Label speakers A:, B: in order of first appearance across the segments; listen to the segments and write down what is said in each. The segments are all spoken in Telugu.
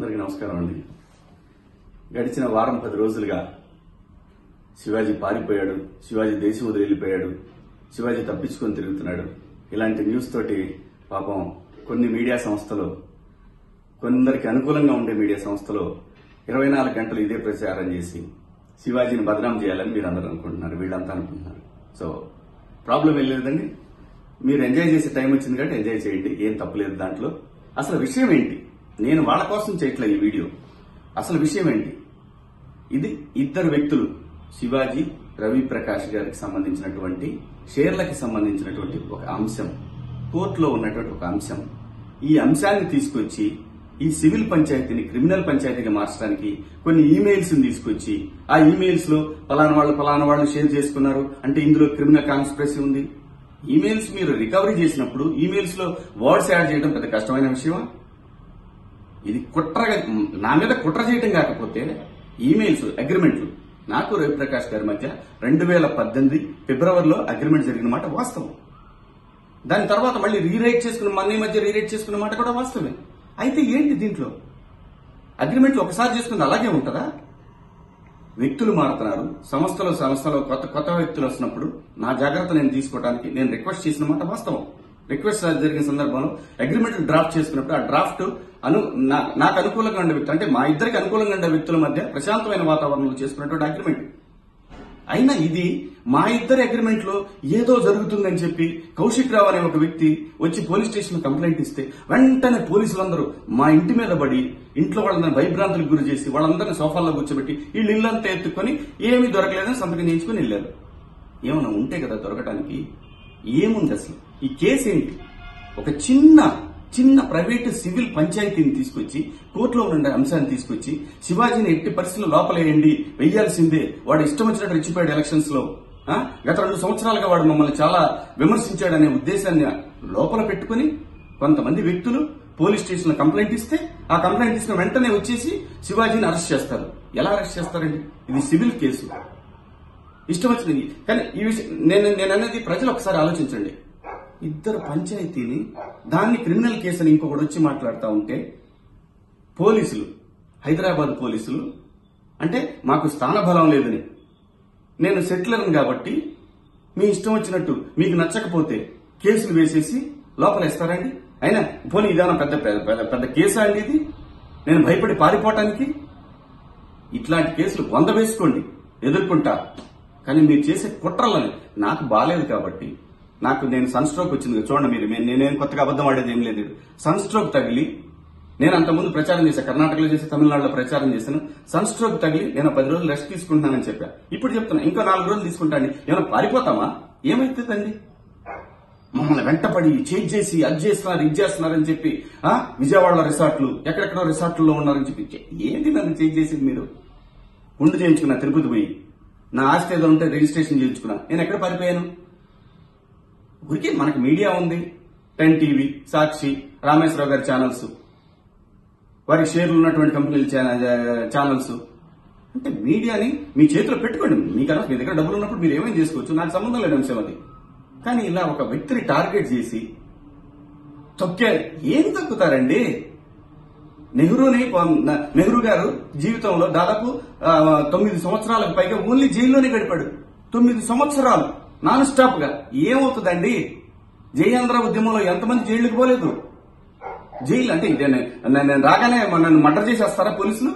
A: అందరికీ నమస్కారం అండి గడిచిన వారం పది రోజులుగా శివాజీ పారిపోయాడు శివాజీ దేశం వదిలి వెళ్ళిపోయాడు శివాజీ తప్పించుకొని తిరుగుతున్నాడు ఇలాంటి న్యూస్ తోటి పాపం కొన్ని మీడియా సంస్థలు కొందరికి అనుకూలంగా ఉండే మీడియా సంస్థలు ఇరవై నాలుగు గంటలు ఇదే ప్రచారం చేసి శివాజీని బదనాం చేయాలని మీరు అందరూ అనుకుంటున్నారు వీళ్ళంతా అనుకుంటున్నారు సో ప్రాబ్లం ఏం లేదండి మీరు ఎంజాయ్ చేసే టైం వచ్చింది కాబట్టి ఎంజాయ్ చేయండి ఏం తప్పులేదు దాంట్లో అసలు విషయం ఏంటి నేను వాళ్ళ కోసం చేయట్లేదు ఈ వీడియో అసలు విషయం ఏంటి ఇది ఇద్దరు వ్యక్తులు శివాజీ రవి ప్రకాష్ గారికి సంబంధించినటువంటి షేర్లకి సంబంధించినటువంటి ఒక అంశం కోర్టులో ఉన్నటువంటి ఒక అంశం ఈ అంశాన్ని తీసుకొచ్చి ఈ సివిల్ పంచాయతీని క్రిమినల్ పంచాయతీగా మార్చడానికి కొన్ని ఈమెయిల్స్ తీసుకొచ్చి ఆ ఈమెయిల్స్ లో పలానా వాళ్ళు పలానా వాళ్ళు షేర్ చేసుకున్నారు అంటే ఇందులో క్రిమినల్ కాన్స్పిరసీ ఉంది ఈమెయిల్స్ మీరు రికవరీ చేసినప్పుడు ఈమెయిల్స్ లో వర్డ్స్ యాడ్ చేయడం పెద్ద కష్టమైన విషయమా ఇది కుట్రగా నా మీద కుట్ర చేయటం కాకపోతే ఈమెయిల్స్ అగ్రిమెంట్లు నాకు రవిప్రకాష్ గారి మధ్య రెండు వేల పద్దెనిమిది ఫిబ్రవరిలో అగ్రిమెంట్ జరిగిన మాట వాస్తవం దాని తర్వాత మళ్ళీ రీరైట్ చేసుకున్న మన ఈ మధ్య రీరైట్ చేసుకున్న మాట కూడా వాస్తవమే అయితే ఏంటి దీంట్లో అగ్రిమెంట్లు ఒకసారి చేసుకుంది అలాగే ఉంటుందా వ్యక్తులు మారుతున్నారు సంస్థలు సంస్థలో కొత్త కొత్త వ్యక్తులు వస్తున్నప్పుడు నా జాగ్రత్త నేను తీసుకోవడానికి నేను రిక్వెస్ట్ చేసిన మాట వాస్తవం రిక్వెస్ట్ జరిగిన సందర్భంలో అగ్రిమెంట్ డ్రాఫ్ట్ చేసుకున్నప్పుడు ఆ డ్రాఫ్ట్ అను నా- నాకు అనుకూలంగా ఉండే వ్యక్తులు అంటే మా ఇద్దరికి అనుకూలంగా ఉండే వ్యక్తుల మధ్య ప్రశాంతమైన వాతావరణంలో చేసుకున్నటువంటి అగ్రిమెంట్ అయినా ఇది మా ఇద్దరి అగ్రిమెంట్ లో ఏదో జరుగుతుందని చెప్పి కౌశిక్ రావు అనే ఒక వ్యక్తి వచ్చి పోలీస్ స్టేషన్ కంప్లైంట్ ఇస్తే వెంటనే పోలీసులందరూ మా ఇంటి మీద పడి ఇంట్లో వాళ్ళని భయభ్రాంతులకు గురి చేసి వాళ్ళందరినీ సోఫాల్లో కూర్చోబెట్టి వీళ్ళు ఇల్లంతా ఎత్తుకొని ఏమీ దొరకలేదని సంతకం చేయించుకుని వెళ్ళారు ఏమన్నా ఉంటే కదా దొరకటానికి ఏముంది అసలు ఈ కేసు ఏంటి ఒక చిన్న చిన్న ప్రైవేటు సివిల్ పంచాయతీని తీసుకొచ్చి కోర్టులో ఉండే అంశాన్ని తీసుకొచ్చి శివాజీని ఎట్టి పరిస్థితుల్లో లోపలేయండి వెయ్యాల్సిందే వాడు ఇష్టం వచ్చినట్టు రెచ్చిపోయాడు ఎలక్షన్స్ లో ఆ? గత రెండు సంవత్సరాలుగా వాడు మమ్మల్ని చాలా విమర్శించాడనే ఉద్దేశాన్ని లోపల పెట్టుకుని కొంతమంది వ్యక్తులు పోలీస్ స్టేషన్ లో కంప్లైంట్ ఇస్తే ఆ కంప్లైంట్ తీసుకుని వెంటనే వచ్చేసి శివాజీని అరెస్ట్ చేస్తారు ఎలా అరెస్ట్ చేస్తారండి ఇది సివిల్ కేసు ఇష్టం వచ్చింది కానీ ఈ విషయం నేను నేను అనేది ప్రజలు ఒకసారి ఆలోచించండి ఇద్దరు పంచాయతీని దాన్ని క్రిమినల్ కేసు అని ఇంకొకటి వచ్చి మాట్లాడుతూ ఉంటే పోలీసులు హైదరాబాద్ పోలీసులు అంటే మాకు స్థానబలం లేదని నేను సెటిలర్ని కాబట్టి మీ ఇష్టం వచ్చినట్టు మీకు నచ్చకపోతే కేసులు వేసేసి లోపలేస్తారండి అయినా పోనీ ఇదేమన్నా పెద్ద పెద్ద పెద్ద- పెద్ద కేసా అండి ఇది నేను భయపడి పారిపోవటానికి ఇట్లాంటి కేసులు వంద వేసుకోండి ఎదుర్కొంటా కానీ మీరు చేసే కుట్రలని నాకు బాలేదు కాబట్టి నాకు నేను సన్ స్ట్రోక్ వచ్చింది కదా, చూడండి మీరు మే- నేనేం కొత్తగా అబద్ధం ఆడేది ఏం లేదు సన్ స్ట్రోక్ తగిలి నేను అంతకుముందు ప్రచారం చేశాను కర్ణాటకలో చేసి తమిళనాడులో ప్రచారం చేశాను సన్ స్ట్రోక్ తగిలి నేను పది రోజులు రెస్ట్ తీసుకుంటున్నానని చెప్పా ఇప్పుడు చెప్తున్నా ఇంకో నాలుగు రోజులు తీసుకుంటాను ఏమైనా పారిపోతామా ఏమైతుందండి మమ్మల్ని వెంటపడి చేంజ్ చేసి అది చేస్తున్నారు ఇది చేస్తున్నారని చెప్పి ఆ విజయవాడలో రిసార్ట్లు ఎక్కడెక్కడో రిసార్ట్లో ఉన్నారని చెప్పి చే- ఏంటి నన్ను చేంజ్ చేసింది మీరు గుండు చేయించుకున్నా తిరుపతి పోయి నా ఆస్తి ఏదో ఉంటే రిజిస్ట్రేషన్ చేయించుకున్నా నేను ఎక్కడ పారిపోయాను ఊరికే మనకి మీడియా ఉంది టెన్ టీవీ సాక్షి రామేశ్వరరావు గారి ఛానల్స్ వారికి షేర్లు ఉన్నటువంటి కంపెనీల ఛా- ఛానల్స్ అంటే మీడియాని మీ చేతిలో పెట్టుకోండి మీకు అలా మీ దగ్గర డబ్బులు ఉన్నప్పుడు మీరు ఏమేం చేసుకోవచ్చు నాకు సంబంధం లేని అంశం అది కానీ ఇలా ఒక వ్యక్తిని టార్గెట్ చేసి తొక్కే ఏం తొక్కుతారండి నెహ్రూని పం- న- నెహ్రూ గారు జీవితంలో దాదాపు ఆ, తొమ్మిది సంవత్సరాలకు పైగా ఓన్లీ జైల్లోనే గడిపాడు తొమ్మిది సంవత్సరాలు నాన్ స్టాప్ గా ఏమవుతుందండి జయాంధ్ర ఉద్యమంలో ఎంతమంది జైలుకి పోలేదు జైలు అంటే ఇదే నే- నేను రాగానే నన్ను మర్డర్ చేసేస్తారా పోలీసులు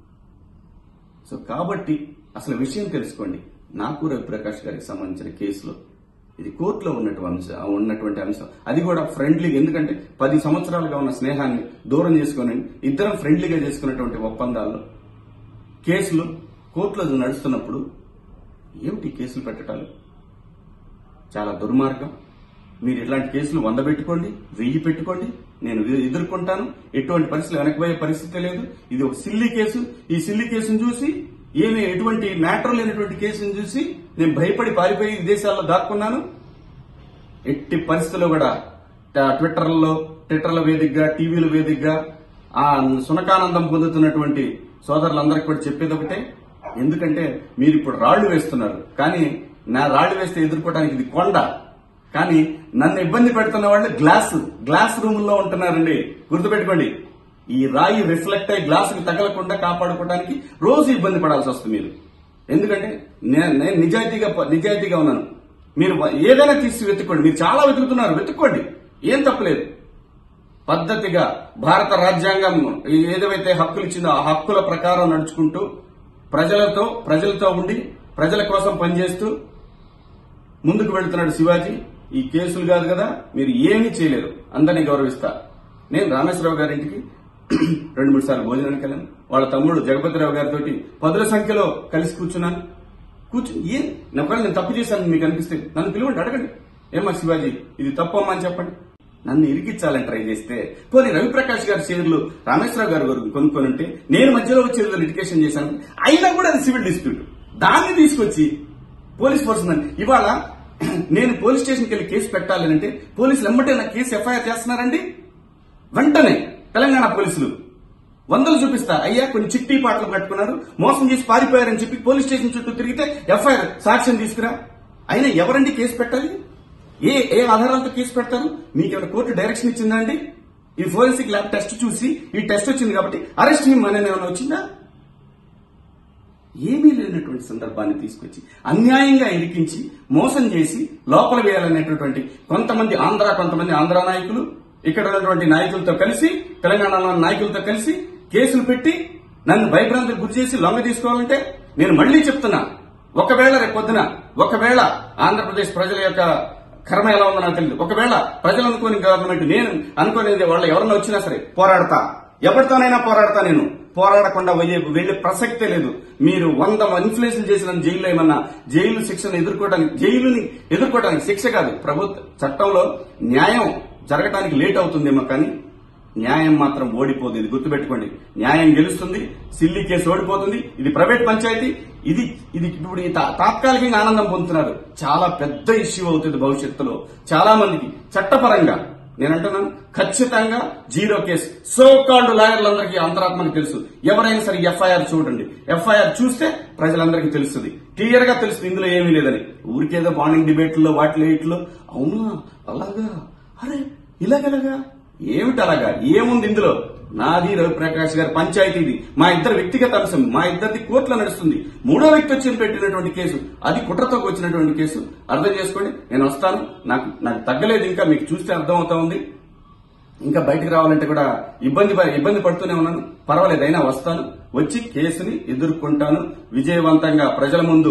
A: సో కాబట్టి అసలు విషయం తెలుసుకోండి నాకు రవిప్రకాష్ గారికి సంబంధించిన కేసులో ఇది కోర్టులో ఉన్నటువంటి అంశం ఉన్నటువంటి అంశం అది కూడా ఫ్రెండ్లీగా ఎందుకంటే పది సంవత్సరాలుగా ఉన్న స్నేహాన్ని దూరం చేసుకొని ఇద్దరం ఫ్రెండ్లీగా చేసుకున్నటువంటి ఒప్పందాల్లో కేసులు కోర్టులో నడుస్తున్నప్పుడు ఏమిటి కేసులు పెట్టడాలు చాలా దుర్మార్గం మీరు ఇట్లాంటి కేసులు వంద పెట్టుకోండి వెయ్యి పెట్టుకోండి నేను ఎ- ఎదుర్కొంటాను ఎటువంటి పరిస్థితులు వెనకపోయే పరిస్థితి లేదు ఇది ఒక సిల్లి కేసు ఈ సిల్లి కేసును చూసి ఏమి ఎటువంటి మ్యాటర్ లేనటువంటి కేసును చూసి నేను భయపడి పారిపోయి విదేశాల్లో దాక్కున్నాను ఎట్టి పరిస్థితుల్లో కూడా ట- ట్విట్టర్లో ట్విట్టర్ల వేదికగా టీవీల వేదికగా ఆ సునకానందం పొందుతున్నటువంటి సోదరులందరికీ కూడా చెప్పేది ఒకటే ఎందుకంటే మీరు ఇప్పుడు రాళ్లు వేస్తున్నారు కానీ నా రాళ్లు వేస్తే ఎదుర్కోవడానికి ఇది కొండ కానీ నన్ను ఇబ్బంది పెడుతున్న వాళ్ళు గ్లాస్ గ్లాస్ రూమ్ లో ఉంటున్నారండి గుర్తుపెట్టుకోండి ఈ రాయి రిఫ్లెక్ట్ అయ్యి గ్లాసుకి తగలకుండా కాపాడుకోవడానికి రోజు ఇబ్బంది పడాల్సి వస్తుంది మీరు ఎందుకంటే నే- నేను నిజాయితీగా నిజాయితీగా ఉన్నాను మీరు ఏదైనా తీసి వెతుక్కోండి మీరు చాలా వెతుకుతున్నారు వెతుక్కోండి ఏం తప్పలేదు పద్ధతిగా భారత రాజ్యాంగం ఏదైతే హక్కులు ఇచ్చిందో ఆ హక్కుల ప్రకారం నడుచుకుంటూ ప్రజలతో ప్రజలతో ఉండి ప్రజల కోసం పనిచేస్తూ ముందుకు వెళ్తున్నాడు శివాజీ ఈ కేసులు కాదు కదా మీరు ఏమీ చేయలేరు అందరినీ గౌరవిస్తా నేను రామేశ్వరరావు గారింటికి రెండు మూడు సార్లు భోజనానికి వెళ్ళాను వాళ్ళ తమ్ముడు జగపతిరావు గారితో పదుల సంఖ్యలో కలిసి కూర్చున్నాను కూర్చుని ఏ ఒకవేళ నేను తప్పు చేశాను మీకు అనిపిస్తే నన్ను పిలవండి అడగండి ఏమా శివాజీ ఇది తప్పు అమ్మా అని చెప్పండి నన్ను ఇరికించాలని ట్రై చేస్తే పోనీ రవిప్రకాష్ గారి షేర్లు రామేశ్వరరావు గారి వరకు కొనుక్కొని ఉంటే నేను మధ్యలో వచ్చి ఏదో లిటికేషన్ చేశాను అయినా కూడా అది సివిల్ డిస్ప్యూట్ దాన్ని తీసుకొచ్చి పోలీస్ పర్సన్ అని ఇవాళ నేను పోలీస్ స్టేషన్కి వెళ్ళి కేసు పెట్టాలి అంటే పోలీసులు ఎమ్మటే నా కేసు ఎఫ్ఐఆర్ చేస్తున్నారండి వెంటనే తెలంగాణ పోలీసులు వందలు చూపిస్తా అయ్యా కొన్ని చిట్టి పాటలు కట్టుకున్నారు మోసం చేసి పారిపోయారని చెప్పి పోలీస్ స్టేషన్ చుట్టూ తిరిగితే ఎఫ్ఐఆర్ సాక్ష్యం తీసుకురా అయినా ఎవరండి కేసు పెట్టాలి ఏ ఏ ఆధారాలతో కేసు పెడతారు మీకు ఏమైనా కోర్టు డైరెక్షన్ ఇచ్చిందా అండి ఈ ఫోరెన్సిక్ ల్యాబ్ టెస్ట్ చూసి ఈ టెస్ట్ వచ్చింది కాబట్టి అరెస్ట్ అనేది ఏమైనా వచ్చిందా ఏమీ లేనటువంటి సందర్భాన్ని తీసుకొచ్చి అన్యాయంగా ఇరికించి మోసం చేసి లోపల వేయాలనేటటువంటి కొంతమంది ఆంధ్ర కొంతమంది ఆంధ్ర నాయకులు ఇక్కడ ఉన్నటువంటి నాయకులతో కలిసి తెలంగాణలో ఉన్న నాయకులతో కలిసి కేసులు పెట్టి నన్ను భయభ్రాంతికి గురి చేసి లొంగ తీసుకోవాలంటే నేను మళ్లీ చెప్తున్నా ఒకవేళ రేపు పొద్దున ఒకవేళ ఆంధ్రప్రదేశ్ ప్రజల యొక్క కర్మ ఎలా ఉందో నాకు తెలియదు ఒకవేళ ప్రజలు అనుకోని గవర్నమెంట్ నేను అనుకోనేది వాళ్ళు ఎవరన్నా వచ్చినా సరే పోరాడతా ఎవరితోనైనా పోరాడతా నేను పోరాడకుండా వెయ్యే వెళ్లే ప్రసక్తే లేదు మీరు వంద ఇన్ఫ్లుయెన్స్ చేసిన జైల్లో ఏమన్నా జైలు శిక్షను ఎదుర్కోవడానికి జైలుని ఎదుర్కోవడానికి శిక్ష కాదు ప్రభుత్వ చట్టంలో న్యాయం జరగడానికి లేట్ అవుతుందేమో కానీ న్యాయం మాత్రం ఓడిపోదు ఇది గుర్తుపెట్టుకోండి న్యాయం గెలుస్తుంది సిల్లి కేసు ఓడిపోతుంది ఇది ప్రైవేట్ పంచాయతీ ఇది ఇది ఇప్పుడు ఈ తా- తాత్కాలికంగా ఆనందం పొందుతున్నారు చాలా పెద్ద ఇష్యూ అవుతుంది భవిష్యత్తులో చాలా మందికి చట్టపరంగా నేను అంటున్నాను ఖచ్చితంగా జీరో కేసు సో కాల్డ్ లాయర్లందరికీ అంతరాత్మకి తెలుసు ఎవరైనా సరే ఎఫ్ఐఆర్ చూడండి ఎఫ్ఐఆర్ చూస్తే ప్రజలందరికీ తెలుస్తుంది క్లియర్ గా తెలుస్తుంది ఇందులో ఏమీ లేదని ఊరికేదో మార్నింగ్ డిబేట్లో వాటిలో వీటిలో అవునా అలాగా అరే ఇలాగలాగా ఏమిటి అలాగా ఏముంది ఇందులో నాది రవిప్రకాష్ గారి పంచాయతీది మా ఇద్దరు వ్యక్తిగత అంశం మా ఇద్దరిది కోర్టులో నడుస్తుంది మూడో వ్యక్తి వచ్చి పెట్టినటువంటి కేసు అది కుట్రతో వచ్చినటువంటి కేసు అర్థం చేసుకోండి నేను వస్తాను నాకు నాకు తగ్గలేదు ఇంకా మీకు చూస్తే అర్థం అవుతా ఉంది ఇంకా బయటికి రావాలంటే కూడా ఇబ్బంది ప- ఇబ్బంది పడుతూనే ఉన్నాను పర్వాలేదు అయినా వస్తాను వచ్చి కేసుని ఎదుర్కొంటాను విజయవంతంగా ప్రజల ముందు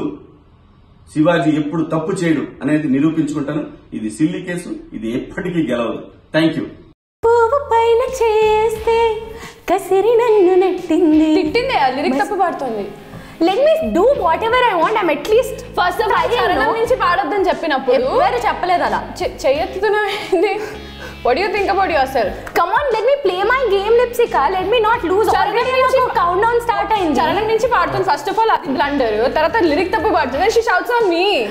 A: శివాజీ ఎప్పుడు తప్పు చేయడు అనేది నిరూపించుకుంటాను ఇది సిల్లి కేసు ఇది ఎప్పటికీ గెలవదు థ్యాంక్ యూ
B: పువ్వు పైన చేస్తే కసిరి నన్ను నెట్టింది
C: తిట్టిందే ఆ లిరిక్ తప్పు పాడుతుంది
B: let me do whatever I want I'm at least
C: first of all చరణం నుంచి పాడొద్దని చెప్పినప్పుడు
B: ఎవరు చెప్పలేదు అలా
C: చెయ్యెత్తుతున్నావు what you think about yourself
B: come on let me play my game Lipsika let me not lose already నాకు కౌంట్ డౌన్ స్టార్ట్ అయింది
C: చరణం నుంచి పాడుతుంది ఫస్ట్ ఆఫ్ ఆల్ అది బ్లండర్ తర్వాత లిరిక్ తప్పు పాడుతుంది షీ షౌట్స్ ఆన్ మీ